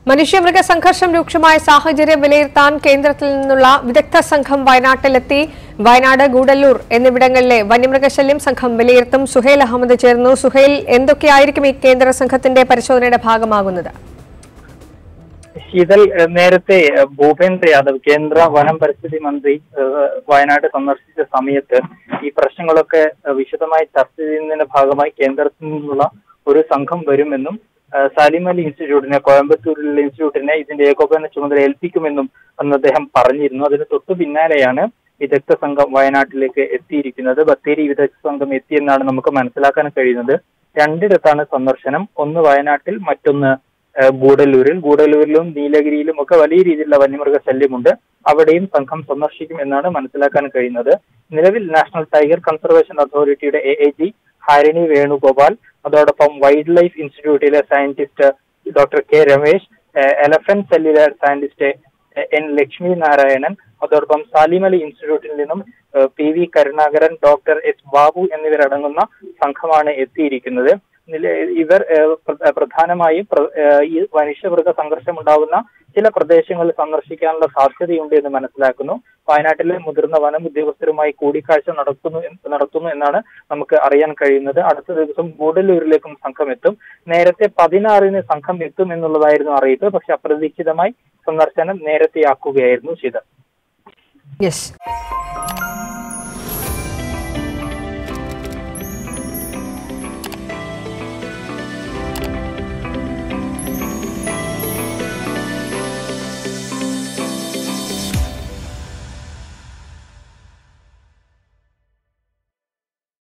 മനുഷ്യമൃഗ സംഘർഷം രൂക്ഷമായ സാഹചര്യം വിലയിരുത്താൻ കേന്ദ്രത്തിൽ നിന്നുള്ള വിദഗ്ധ സംഘം വയനാട്ടിലെത്തി വയനാട് ഗൂഡല്ലൂർ എന്നിവിടങ്ങളിലെ വന്യമൃഗശല്യം സംഘം വിലയിരുത്തും സുഹൈൽ അഹമ്മദ് ചേർന്നു സുഹൈൽ എന്തൊക്കെയായിരിക്കും ഈ കേന്ദ്ര സംഘത്തിന്റെ പരിശോധനയുടെ ഭാഗമാകുന്നത് ശീതൽ ഏഹ്, നേരത്തെ ഏഹ്, ഭൂപേന്ദ്ര യാദവ് കേന്ദ്ര വനം പരിസ്ഥിതി മന്ത്രി ഏഹ്, വയനാട് സന്ദർശിച്ച സമയത്ത് ഈ പ്രശ്നങ്ങളൊക്കെ ഏഹ്, വിശദമായി ചർച്ച ചെയ്യുന്നതിന്റെ ഭാഗമായി കേന്ദ്രത്തിൽ നിന്നുള്ള ഒരു സംഘം വരുമെന്നും ഏഹ്, സാലിം അലി ഇൻസ്റ്റിറ്റ്യൂട്ടിനെ കോയമ്പത്തൂരിലെ ഇൻസ്റ്റിറ്റ്യൂട്ടിനെ ഇതിന്റെ ഏകോപന ചുമതല ഏൽപ്പിക്കുമെന്നും അന്ന് അദ്ദേഹം പറഞ്ഞിരുന്നു അതിന് തൊട്ടു പിന്നാലെയാണ് വിദഗ്ധ സംഘം വയനാട്ടിലേക്ക് എത്തിയിരിക്കുന്നത് ബത്തേരി വിദഗ്ധ സംഘം എത്തിയെന്നാണ് നമുക്ക് മനസ്സിലാക്കാൻ കഴിയുന്നത് രണ്ടിടത്താണ് സന്ദർശനം ഒന്ന് വയനാട്ടിൽ മറ്റൊന്ന് ഏഹ് ഗൂഡല്ലൂരിൽ ഗൂഡല്ലൂരിലും നീലഗിരിയിലും ഒക്കെ വലിയ രീതിയിലുള്ള വന്യമൃഗ ശല്യമുണ്ട് അവിടെയും സംഘം സന്ദർശിക്കും എന്നാണ് മനസ്സിലാക്കാൻ കഴിയുന്നത് നിലവിൽ നാഷണൽ ടൈഗർ കൺസർവേഷൻ അതോറിറ്റിയുടെ A A G Harini Venugopal അതോടൊപ്പം വൈൽഡ് ലൈഫ് ഇൻസ്റ്റിറ്റ്യൂട്ടിലെ scientist doctor K Ramesh elephant cellular scientist N Lakshmi Narayanan അതോടൊപ്പം സാലിമലി ഇൻസ്റ്റിറ്റ്യൂട്ടിൽ നിന്നും ഏഹ് P V Karunakaran doctor S Babu എന്നിവരടങ്ങുന്ന സംഘമാണ് എത്തിയിരിക്കുന്നത് നില- ഇവർ ഏഹ് പ്ര- പ്രധാനമായും പ്ര- ഏഹ് ഈ മനുഷ്യമൃഗ സംഘർഷം ഉണ്ടാകുന്ന ചില പ്രദേശങ്ങളിൽ സന്ദർശിക്കാനുള്ള സാധ്യതയുണ്ട് എന്ന് മനസ്സിലാക്കുന്നു വയനാട്ടിലെ മുതിർന്ന വനം ഉദ്യോഗസ്ഥരുമായി കൂടിക്കാഴ്ച നടത്തുന്നു എന്ന് നടത്തുന്നു എന്നാണ് നമുക്ക് അറിയാൻ കഴിയുന്നത് അടുത്ത ദിവസം ഗൂഡല്ലൂരിലേക്കും സംഘം എത്തും നേരത്തെ പതിനാറിന് സംഘം എത്തും എന്നുള്ളതായിരുന്നു അറിയിപ്പ് പക്ഷെ അപ്രതീക്ഷിതമായി സന്ദർശനം നേരത്തെയാക്കുകയായിരുന്നു ചെയ്തത് യെസ്